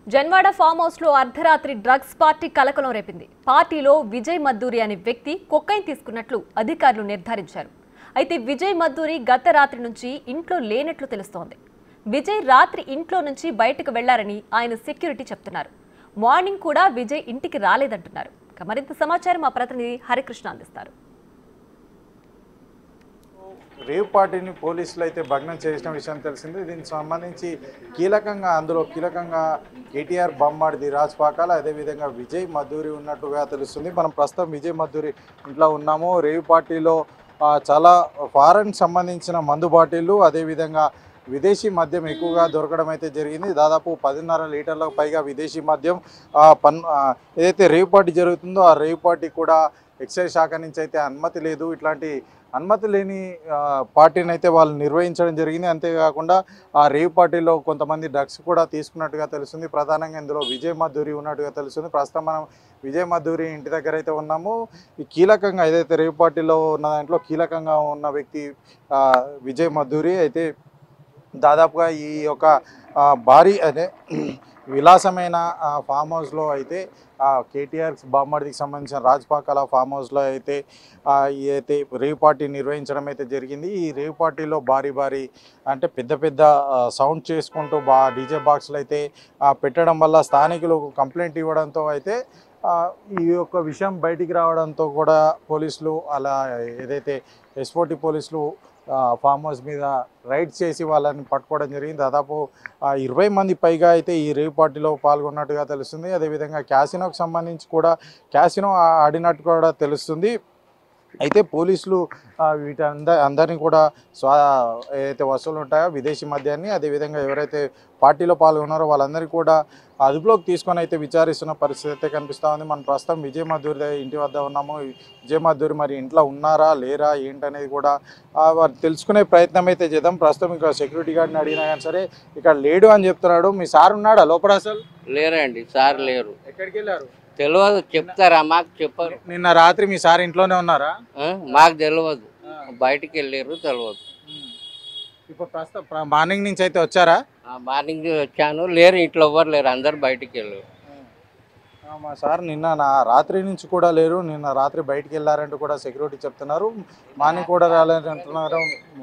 Janwada farm house లో అర్ధరాత్రి drugs party కలకలం రేపింది పార్టీలో విజయ్ మద్దూరి అనే వ్యక్తి కొక్కైన్ తీసుకున్నట్లు అధికారులు నిర్ధారించారు అయితే విజయ్ మద్దూరి గత రాత్రి నుంచి ఇంట్లో లేనట్లు తెలుస్తోంది విజయ్ రాత్రి ఇంట్లో నుంచి బయటకు వెళ్లారని ఆయన సెక్యూరిటీ చెప్తున్నారు మార్నింగ్ కూడా విజయ్ ఇంటికి రాలేదంటున్నారు ఇక మరింత సమాచారం మా ప్రతినిధి హరికృష్ణ అందిస్తారు రేవ్ పార్టీని పోలీసులు అయితే భగ్నం చేసిన విషయం తెలిసింది దీనికి సంబంధించి కీలకంగా అందులో కీలకంగా కేటీఆర్ బొమ్మాడిది రాజ్ పాకాల అదేవిధంగా విజయ్ మధూరి ఉన్నట్టుగా తెలుస్తుంది మనం ప్రస్తుతం విజయ్ మధూరి ఇంట్లో ఉన్నాము రేవ్ పార్టీలో ఆ, చాలా ఫారెన్ సంబంధించిన మందు బాటిళ్ళు అదేవిధంగా విదేశీ మద్యం ఎక్కువగా దొరకడం అయితే జరిగింది దాదాపు పదిన్నర లీటర్లకు పైగా విదేశీ మద్యం ఆ, పన్ ఆ, ఏదైతే రేవ్ పార్టీ జరుగుతుందో ఆ రేవ్ పార్టీ కూడా ఎక్సైజ్ శాఖ నుంచి అయితే అనుమతి లేదు ఇట్లాంటి అనుమతి లేని ఆ, పార్టీని అయితే వాళ్ళు నిర్వహించడం జరిగింది అంతేకాకుండా ఆ రేవ్ పార్టీలో కొంతమంది డ్రగ్స్ కూడా తీసుకున్నట్టుగా తెలుస్తుంది ప్రధానంగా ఇందులో విజయ్ మధురి ఉన్నట్టుగా తెలుస్తుంది ప్రస్తుతం మనం విజయ్ మధురి ఇంటి దగ్గర అయితే ఉన్నాము ఈ కీలకంగా ఏదైతే రేవ్ పార్టీలో ఉన్న దాంట్లో కీలకంగా ఉన్న వ్యక్తి ఆ, విజయ్ మధురి అయితే దాదాపుగా ఈ యొక్క ఆ, భారీ అదే విలాసమైన ఆ, ఫామ్ హౌస్లో అయితే ఆ, కేటీఆర్ బామ్మడికి సంబంధించిన రాజ్పాకాల ఫామ్ హౌస్లో అయితే ఆ, ఈ అయితే రేవ్ పార్టీ నిర్వహించడం అయితే జరిగింది ఈ రేవ్ పార్టీలో భారీ భారీ అంటే పెద్ద పెద్ద ఆ, సౌండ్ చేసుకుంటూ బా డీజే బాక్స్లు అయితే ఆ, పెట్టడం వల్ల స్థానికులు కంప్లైంట్ ఇవ్వడంతో అయితే ఆ, ఈ యొక్క విషయం బయటికి రావడంతో కూడా పోలీసులు అలా ఏదైతే ఎస్ఓటి పోలీసులు ఆ, ఫామ్ హౌస్ మీద రైడ్ చేసి వాళ్ళని పట్టుకోవడం జరిగింది దాదాపు ఆ, ఇరవై మంది పైగా అయితే ఈ రేవ్ పార్టీలో పాల్గొన్నట్టుగా తెలుస్తుంది అదేవిధంగా క్యాసినోకి సంబంధించి కూడా క్యాసినో ఆడినట్టు కూడా తెలుస్తుంది అయితే పోలీసులు ఆ, వీటి అంద అందరినీ కూడా స్వా ఏదైతే వస్తువులు ఉంటాయో విదేశీ మద్యాన్ని అదేవిధంగా ఎవరైతే పార్టీలో పాల్గొన్నారో వాళ్ళందరినీ కూడా అదుపులోకి తీసుకొని అయితే విచారిస్తున్న పరిస్థితి అయితే కనిపిస్తూ ఉంది మనం ప్రస్తుతం విజయ్ మధురి దగ్గర ఇంటి వద్ద ఉన్నాము విజయ్ మధురి మరి ఇంట్లో ఉన్నారా లేరా ఏంటనేది కూడా ఆ, వారు తెలుసుకునే ప్రయత్నం అయితే చేద్దాం ప్రస్తుతం ఇంకా సెక్యూరిటీ గార్డ్ని అడిగినా కానీ సరే ఇక్కడ లేడు అని చెప్తున్నాడు మీ సార్ ఉన్నాడా లోపల అసలు లేరండి సార్ లేరు ఎక్కడికి వెళ్ళారు తెలియదు చెప్తారా మాకు చెప్పరు నిన్న రాత్రి మీ సార్ ఇంట్లోనే ఉన్నారా ఆ? మాకు తెలియదు బయటికి వెళ్ళారు తెలియదు ఇప్పుడు ప్రస్తుతం ప్ర- మార్నింగ్ నుంచి అయితే వచ్చారా ఆ మార్నింగ్ వచ్చాను లేరు ఇంట్లో ఎవ్వరు లేరు అందరు బయటికి వెళ్ళారు ఆ, మా సార్ నిన్న నా రాత్రి నుంచి కూడా లేరు నిన్న రాత్రి బయటికి వెళ్ళారంటూ కూడా సెక్యూరిటీ చెప్తున్నారు మార్నింగ్ కూడా రాలేదు అంటున్నారు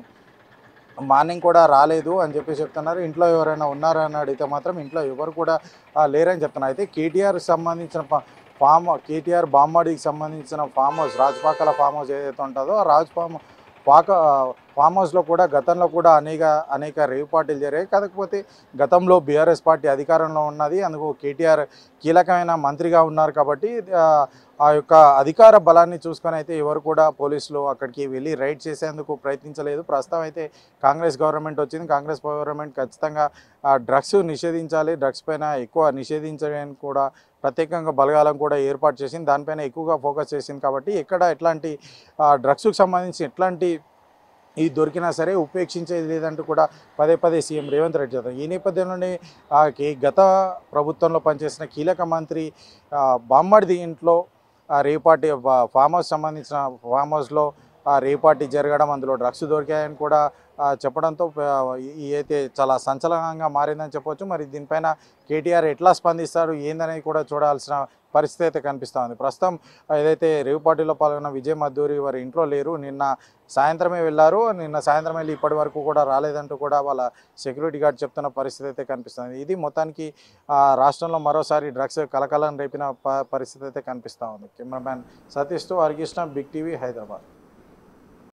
మార్నింగ్ కూడా రాలేదు అని చెప్పి చెప్తున్నారు ఇంట్లో ఎవరైనా ఉన్నారా అని అడిగితే మాత్రం ఇంట్లో ఎవరు కూడా ఆ, లేరని చెప్తున్నారు అయితే కేటీఆర్ సంబంధించిన ఫా- ఫామ్ కేటీఆర్ బామ్మడికి సంబంధించిన ఫామ్ హౌస్ రాజపాకల ఫామ్ హౌస్ ఏదైతే ఉంటుందో ఆ రాజ్ ఫామ్ పాక ఫామ్ హౌస్లో కూడా గతంలో కూడా అనేక అనేక రేవ్ పార్టీలు జరిగాయి కాకపోతే గతంలో బీఆర్ఎస్ పార్టీ అధికారంలో ఉన్నది అందుకు కేటీఆర్ కీలకమైన మంత్రిగా ఉన్నారు కాబట్టి ఆ, ఆ యొక్క అధికార బలాన్ని చూసుకొని అయితే ఎవరు కూడా పోలీసులు అక్కడికి వెళ్ళి రైడ్ చేసేందుకు ప్రయత్నించలేదు ప్రస్తుతం అయితే కాంగ్రెస్ గవర్నమెంట్ వచ్చింది కాంగ్రెస్ గవర్నమెంట్ ఖచ్చితంగా డ్రగ్స్ నిషేధించాలి డ్రగ్స్ పైన ఎక్కువ నిషేధించడానికి కూడా ప్రత్యేకంగా బలగాలను కూడా ఏర్పాటు చేసింది దానిపైన ఎక్కువగా ఫోకస్ చేసింది కాబట్టి ఎక్కడ ఎట్లాంటి డ్రగ్స్కి సంబంధించి ఎట్లాంటి ఇది దొరికినా సరే ఉపేక్షించేది లేదంటూ కూడా పదే పదే సీఎం రేవంత్ రెడ్డి చెప్తారు ఈ నేపథ్యంలోనే ఆ, కే- గత ప్రభుత్వంలో పనిచేసిన కీలక మంత్రి ఆ, బామ్మడిది ఇంట్లో ఆ రేపాటి ఫామ్ హౌస్ సంబంధించిన ఫామ్ హౌస్లో ఆ రేపాటి జరగడం అందులో డ్రగ్స్ దొరికాయని కూడా ఆ, చెప్పడంతో ఆ, ఈ అయితే చాలా సంచలనంగా మారిందని చెప్పొచ్చు మరి దీనిపైన కేటీఆర్ ఎట్లా స్పందిస్తారు ఏందనేది కూడా చూడాల్సిన పరిస్థితి అయితే కనిపిస్తూ ఉంది ప్రస్తుతం ఏదైతే రేవు పార్టీలో పాల్గొన్న విజయ్ మద్దూరి వారి ఇంట్లో లేరు నిన్న సాయంత్రమే వెళ్ళారు నిన్న సాయంత్రం వెళ్ళి ఇప్పటి వరకు కూడా రాలేదంటూ కూడా వాళ్ళ సెక్యూరిటీ గార్డ్ చెప్తున్న పరిస్థితి అయితే కనిపిస్తుంది ఇది మొత్తానికి ఆ, రాష్ట్రంలో మరోసారి డ్రగ్స్ కలకలం రేపిన ప- పరిస్థితి అయితే కనిపిస్తూ ఉంది కెమెరామ్యాన్ సతీష్తో హరికృష్ణ బిగ్ టీవీ హైదరాబాద్